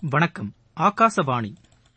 வணக்கம் ஆகாசவாணி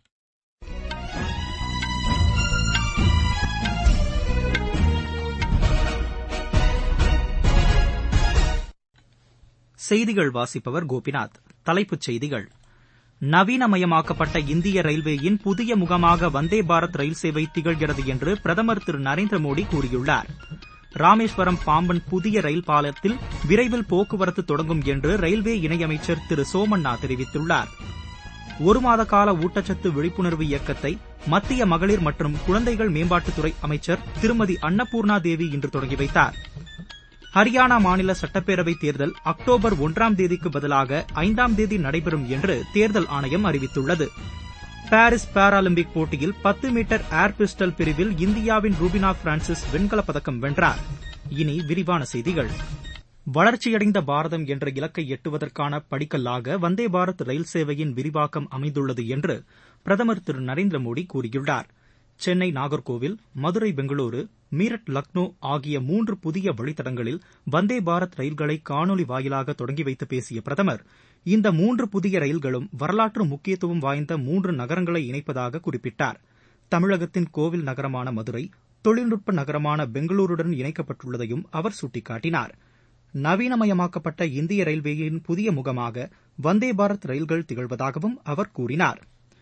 செய்திகள் வாசிப்பவர் கோபிநாத் தலைப்புச் செய்திகள் நவீனமயமாக்கப்பட்ட இந்திய ரயில்வேயின் புதிய முகமாக வந்தே பாரத் ரயில் சேவை திகழ்கிறது என்று பிரதமர் திரு நரேந்திர மோடி கூறியுள்ளார் ராமேஸ்வரம் பாம்பன் புதிய ரயில் பாலத்தில் விரைவில் போக்குவரத்து தொடங்கும் என்று ரயில்வே இணையமைச்சர் திரு சோமண்ணா தெரிவித்துள்ளார் ஒரு மாத கால ஊட்டச்சத்து விழிப்புணர்வு இயக்கத்தை மத்திய மகளிர் மற்றும் குழந்தைகள் மேம்பாட்டுத்துறை அமைச்சர் திருமதி அன்னபூர்ணா தேவி இன்று தொடங்கி வைத்தார் ஹரியானா மாநில சட்டப்பேரவைத் தேர்தல் அக்டோபர் ஒன்றாம் தேதிக்கு பதிலாக ஐந்தாம் தேதி நடைபெறும் என்று தேர்தல் ஆணையம் அறிவித்துள்ளது பாரிஸ் பாராலிம்பிக் போட்டியில் பத்து மீட்டர் ஏர் பிஸ்டல் பிரிவில் இந்தியாவின் ரூபினா பிரான்சிஸ் வெண்கலப் பதக்கம் வென்றார் இனி விரிவான செய்திகள் வளர்ச்சியடைந்த பாரதம் என்ற இலக்கை எட்டுவதற்கான படிக்கல்லாக வந்தே பாரத் ரயில் சேவையின் விரிவாக்கம் அமைந்துள்ளது என்று பிரதமர் திரு நரேந்திர மோடி கூறியுள்ளார் சென்னை நாகர்கோவில் மதுரை பெங்களூரு மீரட் லக்னோ ஆகிய மூன்று புதிய வழித்தடங்களில் வந்தே பாரத் ரயில்களை காணொலி வாயிலாக தொடங்கி வைத்து பேசிய பிரதமர் இந்த மூன்று புதிய ரயில்களும் வரலாற்று முக்கியத்துவம் வாய்ந்த மூன்று நகரங்களை இணைப்பதாக குறிப்பிட்டார் தமிழகத்தின் கோவில் நகரமான மதுரை தொழில்நுட்ப நகரமான பெங்களூருடன் இணைக்கப்பட்டுள்ளதையும் அவர் சுட்டிக்காட்டினார் நவீனமயமாக்கப்பட்ட இந்திய ரயில்வேயின் புதிய முகமாக வந்தே பாரத் ரயில்கள் திகழ்வதாகவும் அவர் கூறினார்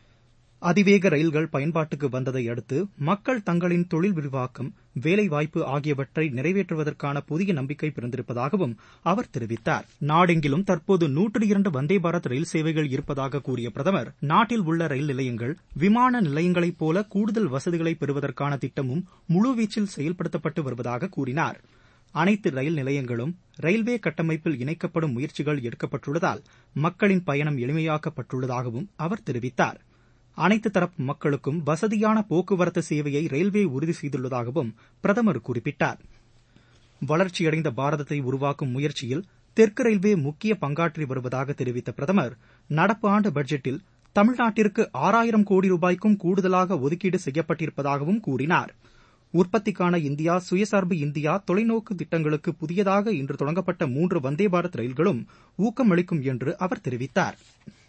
அதிவேக ரயில்கள் பயன்பாட்டுக்கு வந்ததை அடுத்து மக்கள் தங்களின் தொழில் விரிவாக்கம் வேலைவாய்ப்பு ஆகியவற்றை நிறைவேற்றுவதற்கான புதிய நம்பிக்கை பிறந்திருப்பதாகவும் அவர் தெரிவித்தார் நாடெங்கிலும் தற்போது நூற்று இரண்டு வந்தே பாரத் ரயில் சேவைகள் இருப்பதாக கூறிய பிரதமர் நாட்டில் உள்ள ரயில் நிலையங்கள் விமான நிலையங்களைப் போல கூடுதல் வசதிகளை பெறுவதற்கான திட்டமும் முழுவீச்சில் செயல்படுத்தப்பட்டு வருவதாக கூறினார் அனைத்து ரயில் நிலையங்களும் ரயில்வே கட்டமைப்பில் இணைக்கப்படும் முயற்சிகள் எடுக்கப்பட்டுள்ளதால் மக்களின் பயணம் எளிமையாக்கப்பட்டுள்ளதாகவும் அவர் தெரிவித்தார் அனைத்து தரப்பு மக்களுக்கும் வசதியான போக்குவரத்து சேவையை ரயில்வே உறுதி செய்துள்ளதாகவும் பிரதமர் குறிப்பிட்டார் வளர்ச்சியடைந்த பாரதத்தை உருவாக்கும் முயற்சியில் தெற்கு ரயில்வே முக்கிய பங்காற்றி வருவதாக தெரிவித்த பிரதமர் நடப்பு ஆண்டு பட்ஜெட்டில் தமிழ்நாட்டிற்கு ஆறாயிரம் கோடி ரூபாய்க்கும் கூடுதலாக ஒதுக்கீடு செய்யப்பட்டிருப்பதாகவும் கூறினார் உற்பத்திக்கான இந்தியா சுயசார்பு இந்தியா தொலைநோக்கு திட்டங்களுக்கு புதியதாக இன்று தொடங்கப்பட்ட மூன்று வந்தே பாரத் ரயில்களும் ஊக்கம் அளிக்கும் என்று அவர் தெரிவித்தார்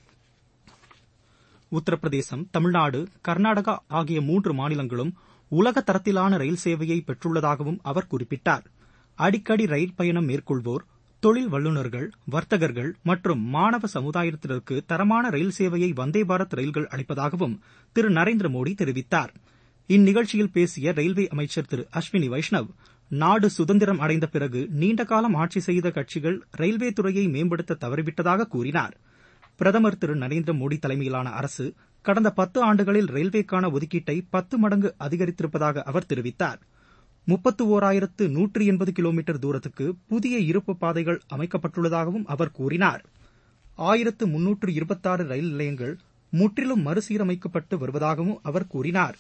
உத்தரப்பிரதேசம் தமிழ்நாடு கர்நாடகா ஆகிய மூன்று மாநிலங்களும் உலக தரத்திலான ரயில் சேவையை பெற்றுள்ளதாகவும் அவர் குறிப்பிட்டார் அடிக்கடி ரயில் பயணம் மேற்கொள்வோர் தொழில் வல்லுநர்கள் வர்த்தகர்கள் மற்றும் மாணவ சமுதாயத்தினருக்கு தரமான ரயில் சேவையை வந்தே பாரத் ரயில்கள் அளிப்பதாகவும் திரு நரேந்திர மோடி தெரிவித்தார் இந்நிகழ்ச்சியில் பேசிய ரயில்வே அமைச்சர் திரு அஸ்வினி வைஷ்ணவ் நாடு சுதந்திரம் அடைந்த பிறகு நீண்டகாலம் ஆட்சி செய்த கட்சிகள் ரயில்வே துறையை மேம்படுத்த தவறிவிட்டதாக கூறினார் பிரதமர் திரு நரேந்திர மோடி தலைமையிலான அரசு கடந்த பத்து ஆண்டுகளில் ரயில்வேக்கான ஒதுக்கீட்டை பத்து மடங்கு அதிகரித்திருப்பதாக அவர் தெரிவித்தார் முப்பத்து ஓராயிரத்து நூற்றி எண்பது கிலோமீட்டர் தூரத்துக்கு புதிய இருப்பு பாதைகள் அமைக்கப்பட்டுள்ளதாகவும் அவர் கூறினார் ஆயிரத்து முன்னூற்று இருபத்தாறு ரயில் நிலையங்கள் முற்றிலும் மறுசீரமைக்கப்பட்டு வருவதாகவும் அவர் கூறினார்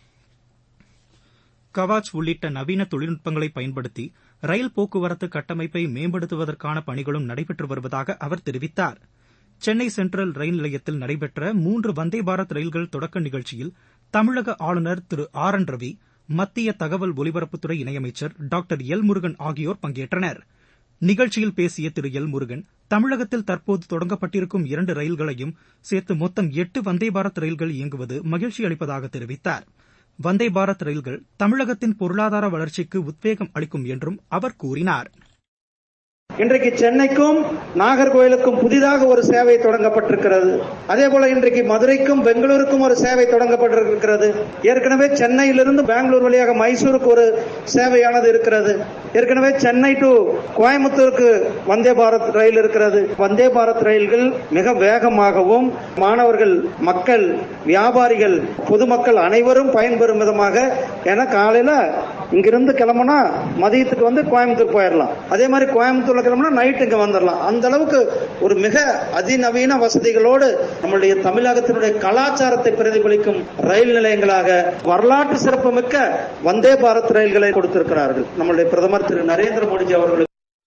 கவாச் உள்ளிட்ட நவீன தொழில்நுட்பங்களை பயன்படுத்தி ரயில் போக்குவரத்து கட்டமைப்பை மேம்படுத்துவதற்கான பணிகளும் நடைபெற்று வருவதாக அவர் தெரிவித்தார் சென்னை சென்ட்ரல் ரயில் நிலையத்தில் நடைபெற்ற மூன்று வந்தே பாரத் ரயில்கள் தொடக்க நிகழ்ச்சியில் தமிழக ஆளுநர் திரு ஆர் என் ரவி மத்திய தகவல் ஒலிபரப்புத்துறை இணையமைச்சர் டாக்டர் எல் முருகன் ஆகியோர் பங்கேற்றனர் நிகழ்ச்சியில் பேசிய திரு எல் முருகன் தமிழகத்தில் தற்போது தொடங்கப்பட்டிருக்கும் இரண்டு ரயில்களையும் சேர்த்து மொத்தம் எட்டு வந்தே பாரத் ரயில்கள் இயங்குவது மகிழ்ச்சி அளிப்பதாக தெரிவித்தார் வந்தே பாரத் ரயில்கள் தமிழகத்தின் பொருளாதார வளர்ச்சிக்கு உத்வேகம் அளிக்கும் என்றும் அவர் கூறினார் இன்றைக்கு சென்னைக்கும் நாகர்கோயிலுக்கும் புதிதாக ஒரு சேவை தொடங்கப்பட்டிருக்கிறது அதே போல இன்றைக்கு மதுரைக்கும் பெங்களூருக்கும் ஒரு சேவை தொடங்கப்பட்டிருக்கிறது ஏற்கனவே சென்னையிலிருந்து பெங்களூர் வழியாக மைசூருக்கு ஒரு சேவையானது இருக்கிறது ஏற்கனவே சென்னை டு கோயம்புத்தூருக்கு வந்தே பாரத் ரயில் இருக்கிறது வந்தே பாரத் ரயில்கள் மிக வேகமாகவும் மாணவர்கள் மக்கள் வியாபாரிகள் பொதுமக்கள் அனைவரும் பயன்பெறும் விதமாக என காலையில இங்கிருந்து கிளம்புனா மதியத்துக்கு வந்து கோயம்புத்தூர் போயிடலாம் அதே மாதிரி கோயம்புத்தூர்ல கிளம்புனா நைட் இங்க வந்துடலாம் அந்த அளவுக்கு ஒரு மிக அதிநவீன வசதிகளோடு நம்முடைய தமிழகத்தினுடைய கலாச்சாரத்தை பிரதிபலிக்கும் ரயில் நிலையங்களாக வரலாற்று சிறப்புமிக்க வந்தே பாரத் ரயில்களை கொடுத்திருக்கிறார்கள் நம்முடைய பிரதமர் திரு நரேந்திர மோடிஜி அவர்களுக்கு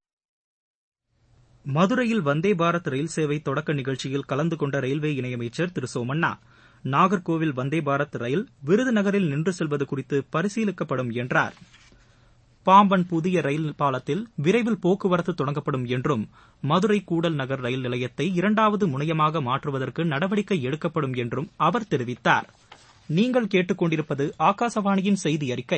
மதுரையில் வந்தே பாரத் ரயில் சேவை தொடக்க நிகழ்ச்சியில் கலந்து கொண்ட ரயில்வே இணையமைச்சர் திரு சோமண்ணா நாகர்கோவில் வந்தே பாரத் ரயில் விருதுநகரில் நின்று செல்வது குறித்து பரிசீலிக்கப்படும் என்றார் பாம்பன் புதிய ரயில் பாலத்தில் விரைவில் போக்குவரத்து தொடங்கப்படும் என்றும் மதுரை கூடல் நகர் ரயில் நிலையத்தை இரண்டாவது முனையமாக மாற்றுவதற்கு நடவடிக்கை எடுக்கப்படும் என்றும் அவர் தெரிவித்தார் நீங்கள் கேட்டுக்கொண்டிருப்பது ஆகாசவாணியின் செய்தி அறிக்கை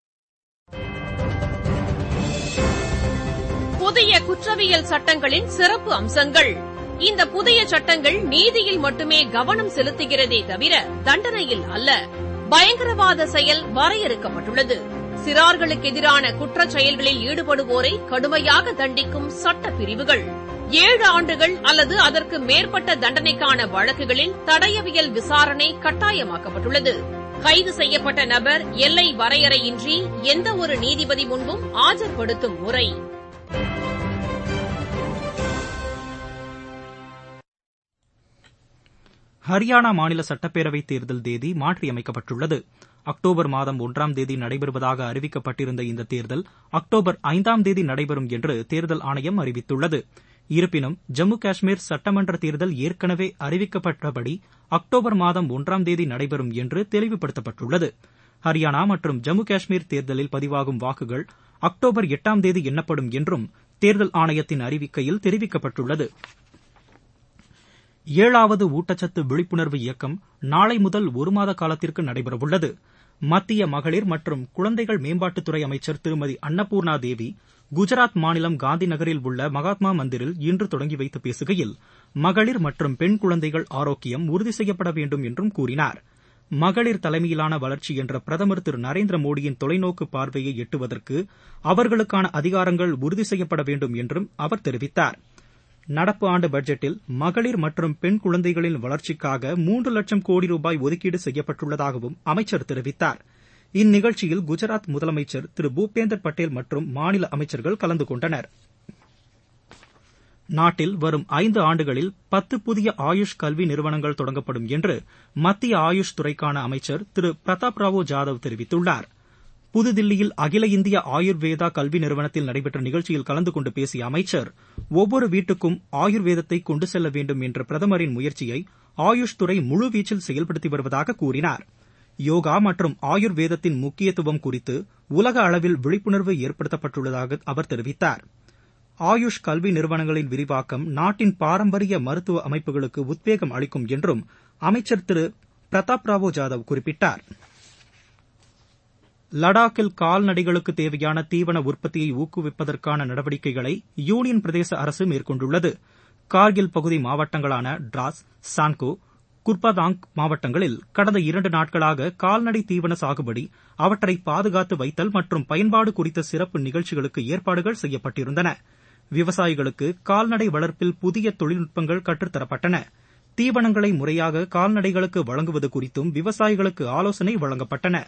புதிய குற்றவியல் சட்டங்களின் சிறப்பு அம்சங்கள் இந்த புதிய சட்டங்கள் நீதியில் மட்டுமே கவனம் செலுத்துகிறதே தவிர தண்டனையில் அல்ல பயங்கரவாத செயல் வரையறுக்கப்பட்டுள்ளது சிறார்களுக்கு எதிரான குற்றச் செயல்களில் ஈடுபடுவோரை கடுமையாக தண்டிக்கும் சட்ட பிரிவுகள் ஏழு ஆண்டுகள் அல்லது அதற்கு மேற்பட்ட தண்டனைக்கான வழக்குகளில் தடயவியல் விசாரணை கட்டாயமாக்கப்பட்டுள்ளது கைது செய்யப்பட்ட நபர் எல்லை வரையறையின்றி எந்த ஒரு நீதிபதி முன்பும் ஆஜர்படுத்தும் முறை ஹரியானா மாநில சட்டப்பேரவைத் தேர்தல் தேதி மாற்றியமைக்கப்பட்டுள்ளது அக்டோபர் மாதம் ஒன்றாம் தேதி நடைபெறுவதாக அறிவிக்கப்பட்டிருந்த இந்த தேர்தல் அக்டோபர் ஐந்தாம் தேதி நடைபெறும் என்று தேர்தல் ஆணையம் அறிவித்துள்ளது இருப்பினும் ஜம்மு காஷ்மீர் சட்டமன்ற தேர்தல் ஏற்கனவே அறிவிக்கப்பட்டபடி அக்டோபர் மாதம் ஒன்றாம் தேதி நடைபெறும் என்று தெளிவுபடுத்தப்பட்டுள்ளது ஹரியானா மற்றும் ஜம்மு காஷ்மீர் தேர்தலில் பதிவாகும் வாக்குகள் அக்டோபர் எட்டாம் தேதி எண்ணப்படும் என்றும் தேர்தல் ஆணையத்தின் அறிவிக்கையில் தெரிவிக்கப்பட்டுள்ளது ஏழாவது ஊட்டச்சத்து விழிப்புணர்வு இயக்கம் நாளை முதல் ஒரு மாத காலத்திற்கு நடைபெறவுள்ளது மத்திய மகளிர் மற்றும் குழந்தைகள் மேம்பாட்டுத்துறை அமைச்சர் திருமதி அன்னபூர்ணா தேவி குஜராத் மாநிலம் காந்தி நகரில் உள்ள மகாத்மா மந்திரில் இன்று தொடங்கி வைத்து பேசுகையில் மகளிர் மற்றும் பெண் குழந்தைகள் ஆரோக்கியம் உறுதி செய்யப்பட வேண்டும் என்றும் கூறினார் மகளிர் தலைமையிலான வளர்ச்சி என்ற பிரதமர் திரு நரேந்திர மோடியின் தொலைநோக்கு பார்வையை எட்டுவதற்கு அவர்களுக்கான அதிகாரங்கள் உறுதி செய்யப்பட வேண்டும் என்றும் அவர் தெரிவித்தார் நடப்பு ஆண்டு பட்ஜெட்டில் மகளிர் மற்றும் பெண் குழந்தைகளின் வளர்ச்சிக்காக மூன்று லட்சம் கோடி ரூபாய் ஒதுக்கீடு செய்யப்பட்டுள்ளதாகவும் அமைச்சர் தெரிவித்தார் இந்நிகழ்ச்சியில் குஜராத் முதலமைச்சர் திரு பூபேந்தர் பட்டேல் மற்றும் மாநில அமைச்சர்கள் கலந்து கொண்டனர் நாட்டில் வரும் ஐந்து ஆண்டுகளில் பத்து புதிய ஆயுஷ் கல்வி நிறுவனங்கள் தொடங்கப்படும் என்று மத்திய ஆயுஷ் துறைக்கான அமைச்சர் திரு பிரதாப் ராவோ ஜாதவ் தெரிவித்துள்ளார் புதுதில்லியில் அகில இந்திய ஆயுர்வேதா கல்வி நிறுவனத்தில் நடைபெற்ற நிகழ்ச்சியில் கலந்து கொண்டு பேசிய அமைச்சர் ஒவ்வொரு வீட்டுக்கும் ஆயுர்வேதத்தை கொண்டு செல்ல வேண்டும் என்ற பிரதமரின் முயற்சியை ஆயுஷ் துறை முழுவீச்சில் செயல்படுத்தி வருவதாக கூறினார் யோகா மற்றும் ஆயுர்வேதத்தின் முக்கியத்துவம் குறித்து உலக அளவில் விழிப்புணர்வு ஏற்படுத்தப்பட்டுள்ளதாக அவர் தெரிவித்தார் ஆயுஷ் கல்வி நிறுவனங்களின் விரிவாக்கம் நாட்டின் பாரம்பரிய மருத்துவ அமைப்புகளுக்கு உத்வேகம் அளிக்கும் என்றும் அமைச்சர் திரு பிரதாப் ராவோ ஜாதவ் குறிப்பிட்டார் லடாக்கில் கால்நடைகளுக்கு தேவையான தீவன உற்பத்தியை ஊக்குவிப்பதற்கான நடவடிக்கைகளை யூனியன் பிரதேச அரசு மேற்கொண்டுள்ளது கார்கில் பகுதி மாவட்டங்களான டிராஸ் சான்கோ குர்பாதாங் மாவட்டங்களில் கடந்த இரண்டு நாட்களாக கால்நடை தீவன சாகுபடி அவற்றை பாதுகாத்து வைத்தல் மற்றும் பயன்பாடு குறித்த சிறப்பு நிகழ்ச்சிகளுக்கு ஏற்பாடுகள் செய்யப்பட்டிருந்தன விவசாயிகளுக்கு கால்நடை வளர்ப்பில் புதிய தொழில்நுட்பங்கள் கற்றுத்தரப்பட்டன தீவனங்களை முறையாக கால்நடைகளுக்கு வழங்குவது குறித்தும் விவசாயிகளுக்கு ஆலோசனை வழங்கப்பட்டன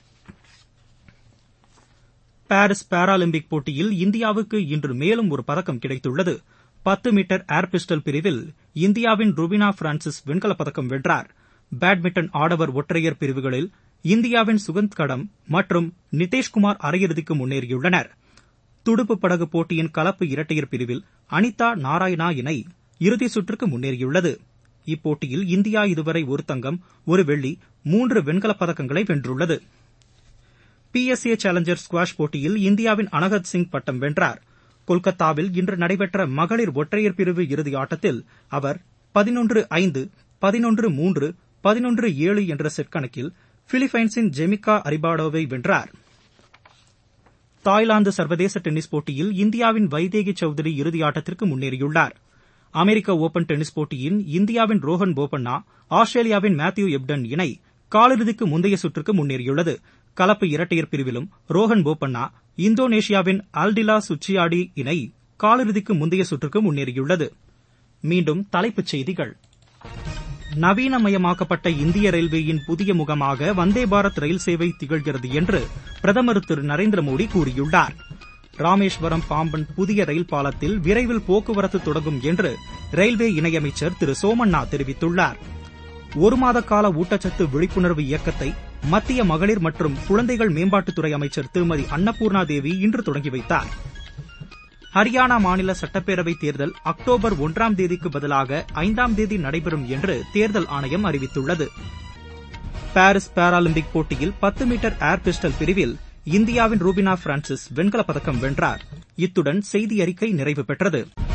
பாரிஸ் பாராலிம்பிக் போட்டியில் இந்தியாவுக்கு இன்று மேலும் ஒரு பதக்கம் கிடைத்துள்ளது பத்து மீட்டர் ஏர் பிஸ்டல் பிரிவில் இந்தியாவின் ருபினா பிரான்சிஸ் வெண்கலப் பதக்கம் வென்றார் பேட்மிண்டன் ஆடவர் ஒற்றையர் பிரிவுகளில் இந்தியாவின் சுகந்த் கடம் மற்றும் நிதேஷ்குமார் அரையிறுதிக்கு முன்னேறியுள்ளனர் துடுப்பு படகு போட்டியின் கலப்பு இரட்டையர் பிரிவில் அனிதா நாராயணா இணை இறுதிச் சுற்றுக்கு முன்னேறியுள்ளது இப்போட்டியில் இந்தியா இதுவரை ஒரு தங்கம் ஒரு வெள்ளி மூன்று வெண்கலப் பதக்கங்களை வென்றுள்ளது பிஎஸ்ஏ சேலஞ்சர் ஸ்குவாஷ் போட்டியில் இந்தியாவின் அனகத் சிங் பட்டம் வென்றார் கொல்கத்தாவில் இன்று நடைபெற்ற மகளிர் ஒற்றையர் பிரிவு இறுதி ஆட்டத்தில் அவர் பதினொன்று ஐந்து பதினொன்று மூன்று பதினொன்று ஏழு என்ற செட் கணக்கில் பிலிப்பைன்ஸின் ஜெமிகா அரிபாடோவை வென்றார் தாய்லாந்து சர்வதேச டென்னிஸ் போட்டியில் இந்தியாவின் வைதேகி சௌத்ரி இறுதியாட்டத்திற்கு முன்னேறியுள்ளார் அமெரிக்க ஒபன் டென்னிஸ் போட்டியின் இந்தியாவின் ரோஹன் போபண்ணா ஆஸ்திரேலியாவின் மேத்யூ எப்டன் இணை காலிறுதிக்கு முந்தைய சுற்றுக்கு முன்னேறியுள்ளது கலப்பு இரட்டையர் பிரிவிலும் ரோஹன் போபண்ணா இந்தோனேஷியாவின் அல்டிலா சுச்சியாடி இணை காலிறுதிக்கு முந்தைய சுற்றுக்கு முன்னேறியுள்ளது மீண்டும் தலைப்புச் செய்திகள் நவீனமயமாக்கப்பட்ட இந்திய ரயில்வேயின் புதிய முகமாக வந்தே பாரத் ரயில் சேவை திகழ்கிறது என்று பிரதமர் திரு நரேந்திர மோடி கூறியுள்ளார் ராமேஸ்வரம் பாம்பன் புதிய ரயில் பாலத்தில் விரைவில் போக்குவரத்து தொடங்கும் என்று ரயில்வே இணையமைச்சர் திரு சோமண்ணா தெரிவித்துள்ளார் ஒரு மாத கால ஊட்டச்சத்து விழிப்புணர்வு இயக்கத்தை மத்திய மகளிர் மற்றும் குழந்தைகள் மேம்பாட்டுத்துறை அமைச்சர் திருமதி அன்னபூர்ணா தேவி இன்று தொடங்கி வைத்தார் ஹரியானா மாநில சட்டப்பேரவைத் தேர்தல் அக்டோபர் ஒன்றாம் தேதிக்கு பதிலாக ஐந்தாம் தேதி நடைபெறும் என்று தேர்தல் ஆணையம் அறிவித்துள்ளது பாரிஸ் பாராலிம்பிக் போட்டியில் பத்து மீட்டர் ஏர் பிஸ்டல் பிரிவில் இந்தியாவின் ரூபினா பிரான்சிஸ் வெண்கலப் பதக்கம் வென்றார் இத்துடன் செய்தி அறிக்கை நிறைவு பெற்றது